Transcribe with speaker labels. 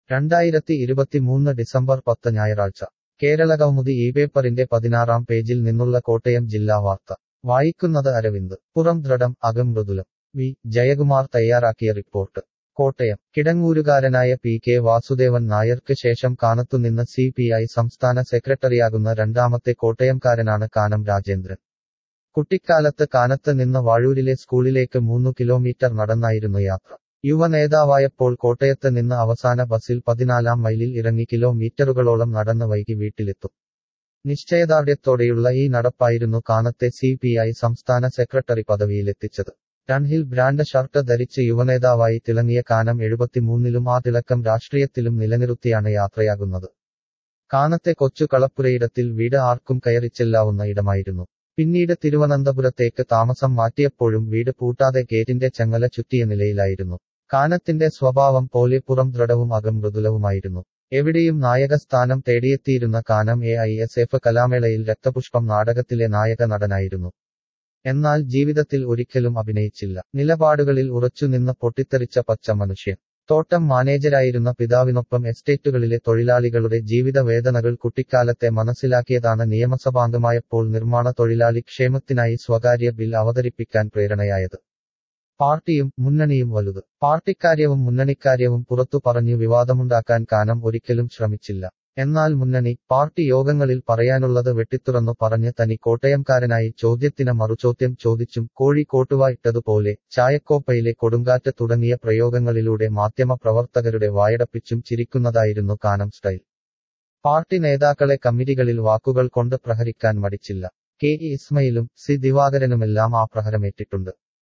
Speaker 1: രണ്ടായിരത്തി ഇരുപത്തിമൂന്ന് ഡിസംബർ പത്ത് ഞായറാഴ്ച കേരളകൗമുദി ഈ പേപ്പറിന്റെ പതിനാറാം പേജിൽ നിന്നുള്ള കോട്ടയം ജില്ലാ വാർത്ത വായിക്കുന്നത് അരവിന്ദ് പുറം ദൃഢം അകം മൃദുലം വി ജയകുമാർ തയ്യാറാക്കിയ റിപ്പോർട്ട് കോട്ടയം കിടങ്ങൂരുകാരനായ പി കെ വാസുദേവൻ നായർക്ക് ശേഷം കാനത്തുനിന്ന് സി പി ഐ സംസ്ഥാന സെക്രട്ടറിയാകുന്ന രണ്ടാമത്തെ കോട്ടയംകാരനാണ് കാനം രാജേന്ദ്രൻ കുട്ടിക്കാലത്ത് കാനത്ത് നിന്ന് വാഴൂരിലെ സ്കൂളിലേക്ക് മൂന്നു കിലോമീറ്റർ നടന്നായിരുന്നു യാത്ര യുവ നേതാവായപ്പോൾ കോട്ടയത്ത് നിന്ന് അവസാന ബസിൽ പതിനാലാം മൈലിൽ ഇറങ്ങി കിലോമീറ്ററുകളോളം നടന്ന് വൈകി വീട്ടിലെത്തും നിശ്ചയദാർഢ്യത്തോടെയുള്ള ഈ നടപ്പായിരുന്നു കാനത്തെ സി പി ഐ സംസ്ഥാന സെക്രട്ടറി പദവിയിലെത്തിച്ചത് ടൺഹിൽ ബ്രാൻഡ് ഷർട്ട് ധരിച്ച് യുവനേതാവായി തിളങ്ങിയ കാനം എഴുപത്തിമൂന്നിലും ആ തിളക്കം രാഷ്ട്രീയത്തിലും നിലനിർത്തിയാണ് യാത്രയാകുന്നത് കാനത്തെ കൊച്ചു കളപ്പുരയിടത്തിൽ വീട് ആർക്കും കയറിച്ചെല്ലാവുന്ന ഇടമായിരുന്നു പിന്നീട് തിരുവനന്തപുരത്തേക്ക് താമസം മാറ്റിയപ്പോഴും വീട് പൂട്ടാതെ ഗേറ്റിന്റെ ചങ്ങല ചുറ്റിയ നിലയിലായിരുന്നു കാനത്തിന്റെ സ്വഭാവം പോലെ പുറം ദൃഢവും അകം മൃദുലവുമായിരുന്നു എവിടെയും നായകസ്ഥാനം തേടിയെത്തിയിരുന്ന Kanam A I S F കലാമേളയിൽ രക്തപുഷ്പം നാടകത്തിലെ നായക നടനായിരുന്നു എന്നാൽ ജീവിതത്തിൽ ഒരിക്കലും അഭിനയിച്ചില്ല നിലപാടുകളിൽ ഉറച്ചുനിന്ന് പൊട്ടിത്തെറിച്ച പച്ച മനുഷ്യൻ തോട്ടം മാനേജരായിരുന്ന പിതാവിനൊപ്പം എസ്റ്റേറ്റുകളിലെ തൊഴിലാളികളുടെ ജീവിത വേദനകൾ കുട്ടിക്കാലത്തെ മനസ്സിലാക്കിയതാണ് നിയമസഭാംഗമായപ്പോൾ നിർമ്മാണ തൊഴിലാളി ക്ഷേമത്തിനായി സ്വകാര്യ ബിൽ അവതരിപ്പിക്കാൻ പ്രേരണയായത് പാർട്ടിയും മുന്നണിയും വലുത് പാർട്ടിക്കാര്യവും മുന്നണിക്കാര്യവും പുറത്തു പറഞ്ഞു വിവാദമുണ്ടാക്കാൻ കാനം ഒരിക്കലും ശ്രമിച്ചില്ല എന്നാൽ മുന്നണി പാർട്ടി യോഗങ്ങളിൽ പറയാനുള്ളത് വെട്ടിത്തുറന്നു പറഞ്ഞ് തനി കോട്ടയംകാരനായി ചോദ്യത്തിന് മറുചോദ്യം ചോദിച്ചും കോഴി കോട്ടുവ ഇട്ടതുപോലെ ചായക്കോപ്പയിലെ കൊടുങ്കാറ്റ് തുടങ്ങിയ പ്രയോഗങ്ങളിലൂടെ മാധ്യമ പ്രവർത്തകരുടെ വായടപ്പിച്ചും ചിരിക്കുന്നതായിരുന്നു കാനം സ്റ്റൈൽ പാർട്ടി നേതാക്കളെ കമ്മിറ്റികളിൽ വാക്കുകൾ കൊണ്ട് പ്രഹരിക്കാൻ മടിച്ചില്ല കെ ഇ ഇസ്മയിലും സി ദിവാകരനുമെല്ലാം ആ പ്രഹരമേറ്റിട്ടുണ്ട്